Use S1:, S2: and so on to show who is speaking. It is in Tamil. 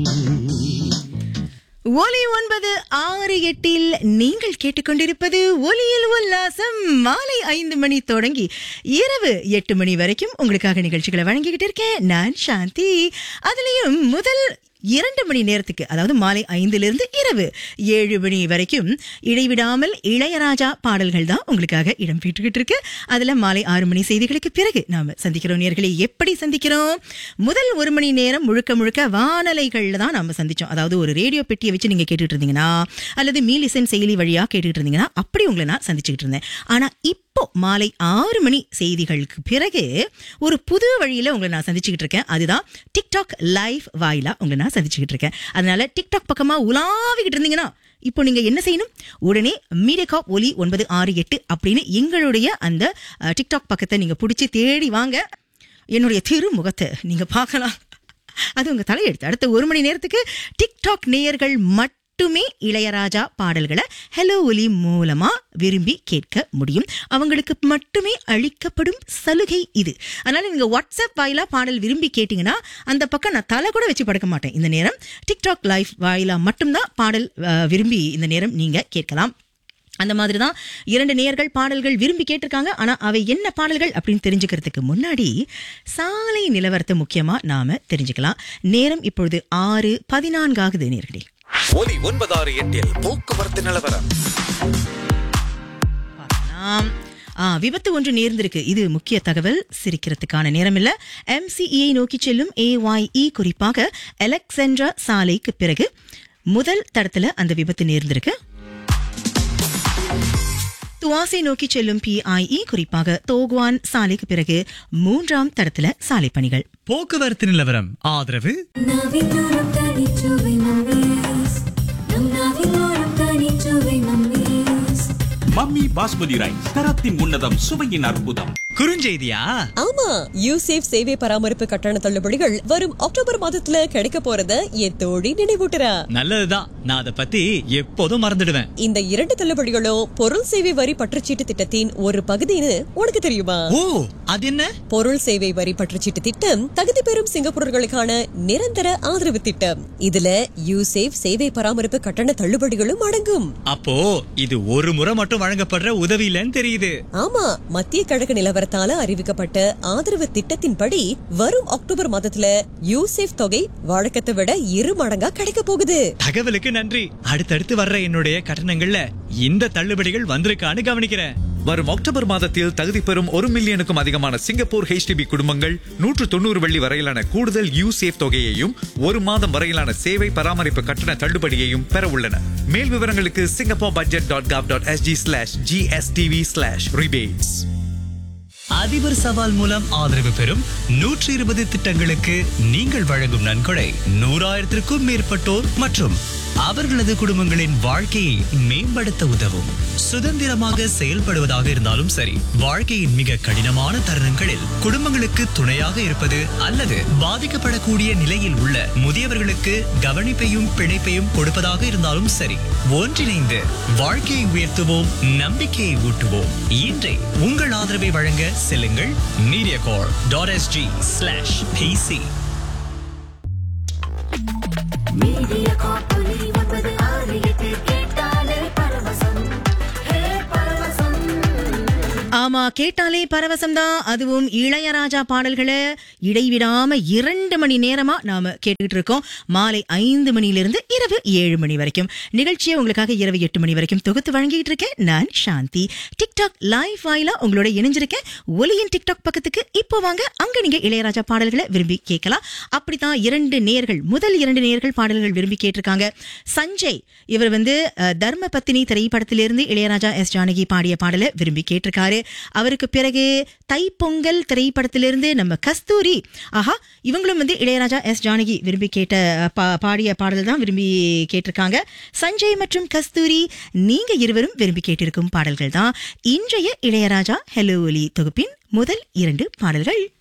S1: ஒலி ஒன்பது ஆறு எட்டில் நீங்கள் கேட்டுக்கொண்டிருப்பது ஒலியில் உல்லாசம் மாலை ஐந்து மணி தொடங்கி இரவு எட்டு மணி வரைக்கும் உங்களுக்காக நிகழ்ச்சிகளை வழங்கிக்கிட்டு இருக்கேன் நான் சாந்தி அதுலயும் முதல் இரண்டு மணி நேரத்துக்கு அதாவது மாலை ஐந்திலிருந்து இரவு ஏழு மணி வரைக்கும் இடைவிடாமல் இளையராஜா பாடல்கள் தான் உங்களுக்காக இடம் பெற்றுக்கிட்டு இருக்கு அதுல மாலை ஆறு மணி செய்திகளுக்கு பிறகு நாம சந்திக்கிறோம் நேர்களை எப்படி சந்திக்கிறோம் முதல் ஒரு மணி நேரம் முழுக்க முழுக்க வானலைகள்ல தான் நாம சந்திச்சோம் அதாவது ஒரு ரேடியோ பெட்டியை வச்சு நீங்க கேட்டுட்டு இருந்தீங்கன்னா அல்லது மீலிசன் செயலி வழியா கேட்டுட்டு இருந்தீங்கன்னா அப்படி உங்களை நான் சந்திச்சுக்கிட்டு இருந்தேன் ஆனா இப்போ மாலை ஆறு மணி செய்திகளுக்கு பிறகு ஒரு புது வழியில உங்களை நான் சந்திச்சுக்கிட்டு இருக்கேன் அதுதான் டிக்டாக் லைவ் வாயிலா உங்களை நான் சந்திச்சுக்கிட்டு இருக்கேன் அதனால டிக்டாக் பக்கமா உலாவிக்கிட்டு இருந்தீங்கன்னா இப்போ நீங்க என்ன செய்யணும் உடனே மீடியா ஒலி ஒன்பது ஆறு எட்டு அப்படின்னு எங்களுடைய அந்த அஹ், டிக்டாக் பக்கத்தை நீங்க பிடிச்சி தேடி வாங்க என்னுடைய திருமுகத்தை நீங்க பார்க்கலாம் அது உங்க தலையெழுத்து அடுத்த ஒரு மணி நேரத்துக்கு டிக்டாக் நேயர்கள் மட்டுமே இளையராஜா பாடல்களை ஹலோ ஒலி மூலமா விரும்பி கேட்க முடியும் அவங்களுக்கு மட்டுமே அளிக்கப்படும் சலுகை இது அதனால நீங்க வாட்ஸ்அப் வாயிலா பாடல் விரும்பி கேட்டீங்கன்னா அந்த பக்கம் நான் தலை கூட வச்சு படுக்க மாட்டேன் இந்த நேரம் டிக்டாக் லைவ் வாயிலா மட்டும்தான் பாடல் அஹ், விரும்பி இந்த நேரம் நீங்க கேட்கலாம் அந்த மாதிரி தான் இரண்டு நேயர்கள் பாடல்கள் விரும்பி கேட்டிருக்காங்க ஆனா அவை என்ன பாடல்கள் அப்படின்னு தெரிஞ்சுக்கிறதுக்கு முன்னாடி சாலை நிலவரத்தை முக்கியமா நாம தெரிஞ்சுக்கலாம் நேரம் இப்பொழுது ஆறு பதினான்காகுது நேர்களே
S2: ஒலி ஒன்பதாறு எட்டில் போக்குவரத்து நிலவரம்
S1: பார்க்கலாம் ஆ, விபத்து ஒன்று நேர்ந்திருக்கு இது முக்கிய தகவல் சிரிக்கிறதுக்கான நேரம் இல்ல எம்சிஇயை நோக்கி செல்லும் ஏஒய்இ குறிப்பாக அலெக்சாண்ட்ரா சாலைக்கு பிறகு முதல் தடத்துல அந்த விபத்து நேர்ந்திருக்கு துவாசை நோக்கி செல்லும் பிஐஇ குறிப்பாக தோகுவான் சாலைக்கு பிறகு மூன்றாம் தடத்துல சாலை பணிகள்
S3: போக்குவரத்து நிலவரம் ஆதரவு
S4: நாவிலோரம் தனிச்சுவை மம்மீஸ் நம் நாவிலோரம் தனிச்சுவை மம்மீஸ்
S5: மம்மி பாஸ்மதி ரைஸ் தரத்தின் உன்னதம் சுவையின் அற்புதம்
S3: குறுஞ்செய்தியா
S6: ஆமா யூசேஃப் சேவை பராமரிப்பு கட்டண தள்ளுபடிகள் வரும் அக்டோபர் மாதத்துல கிடைக்க போறத என் தோழி நினைவூட்டுறா
S3: நல்லதுதான் நான் அதை பத்தி எப்போதும் மறந்துடுவேன்
S6: இந்த இரண்டு தள்ளுபடிகளும் பொருள் சேவை வரி பற்றுச்சீட்டு திட்டத்தின் ஒரு பகுதின்னு உனக்கு தெரியுமா
S3: ஓ அது என்ன
S6: பொருள் சேவை வரி பற்றுச்சீட்டு திட்டம் தகுதி பெறும் சிங்கப்பூரர்களுக்கான நிரந்தர ஆதரவு திட்டம் இதுல யூசேஃப் சேவை பராமரிப்பு கட்டண தள்ளுபடிகளும் அடங்கும்
S3: அப்போ இது ஒரு முறை மட்டும் வழங்கப்படுற உதவி இல்லைன்னு தெரியுது
S6: ஆமா மத்திய கழக நிலவரத்தால அறிவிக்கப்பட்ட ஆதரவு திட்டத்தின்படி வரும் அக்டோபர் மாதத்துல யூசேஃப் தொகை வழக்கத்தை விட இரு மடங்கா கிடைக்க போகுது
S3: தகவலுக்கு நன்றி அடுத்தடுத்து வர்ற என்னுடைய கட்டணங்கள்ல இந்த தள்ளுபடிகள் வந்திருக்கான்னு கவனிக்கிறேன்
S2: வரும் அக்டோபர் மாதத்தில் தகுதி பெறும் ஒரு மில்லியனுக்கும் அதிகமான சிங்கப்பூர் ஹெச்டிபி குடும்பங்கள் நூற்று தொண்ணூறு வெள்ளி வரையிலான கூடுதல் யூ சேஃப் தொகையையும் ஒரு மாதம் வரையிலான சேவை பராமரிப்பு கட்டண தள்ளுபடியையும் பெற உள்ளன மேல் விவரங்களுக்கு Singapore budget dot gov dot SG slash GSTV slash rebates
S3: அதிபர் சவால் மூலம் ஆதரவு பெறும் நூற்றி இருபது திட்டங்களுக்கு நீங்கள் வழங்கும் நன்கொடை நூறாயிரத்திற்கும் மேற்பட்டோர் மற்றும் அவர்களது குடும்பங்களின் வாழ்க்கையை மேம்படுத்த உதவும் சுதந்திரமாக செயல்படுவதாக இருந்தாலும் சரி வாழ்க்கையின் மிக கடினமான தருணங்களில் குடும்பங்களுக்கு துணையாக இருப்பது அல்லது பாதிக்கப்படக்கூடிய நிலையில் உள்ள முதியவர்களுக்கு கவனிப்பையும் பிணைப்பையும் கொடுப்பதாக இருந்தாலும் சரி ஒன்றிணைந்து வாழ்க்கையை உயர்த்துவோம் நம்பிக்கையை ஊட்டுவோம் இன்றே உங்கள் ஆதரவை வழங்க செல்லுங்கள் Mediacorp dot SG slash PC
S4: media காப்பொலி ஒன்பது ஆறு எட்டு கேட்டாலே பரவசம் ஹே பரவசம்
S1: ஆமா கேட்டாலே பரவசம் தான் அதுவும் இளையராஜா பாடல்களை இடைவிடாம இரண்டு மணி நேரமா நாம கேட்டுக்கிட்டு இருக்கோம் மாலை ஐந்து மணியிலிருந்து இரவு ஏழு மணி வரைக்கும் நிகழ்ச்சியை உங்களுக்காக இரவு எட்டு மணி வரைக்கும் தொகுத்து வழங்கிட்டு இருக்கேன் நான் சாந்தி டிக்டாக் லைவ் வாயிலா உங்களோட இணைஞ்சிருக்கேன் ஒலியின் டிக்டாக் பக்கத்துக்கு இப்போ வாங்க அங்க நீங்க இளையராஜா பாடல்களை விரும்பி கேட்கலாம் அப்படித்தான் இரண்டு நேர்கள் முதல் இரண்டு நேர்கள் பாடல்கள் விரும்பி கேட்டிருக்காங்க சஞ்சய் இவர் வந்து அஹ், தர்ம பத்தினி திரைப்படத்திலிருந்து இளையராஜா எஸ் ஜானகி பாடிய பாடலை விரும்பி கேட்டிருக்காரு அவருக்கு பிறகு தைப்பொங்கல் திரைப்படத்திலிருந்து நம்ம கஸ்தூரி ஆஹா இவங்களும் வந்து இளையராஜா எஸ் ஜானகி விரும்பி கேட்ட அஹ், பா- பாடிய பாடல் தான் விரும்பி கேட்டிருக்காங்க சஞ்சய் மற்றும் கஸ்தூரி நீங்க இருவரும் விரும்பி கேட்டிருக்கும் பாடல்கள் தான் இன்றைய இளையராஜா ஹெலோ ஒலி தொகுப்பின் முதல் இரண்டு பாடல்கள்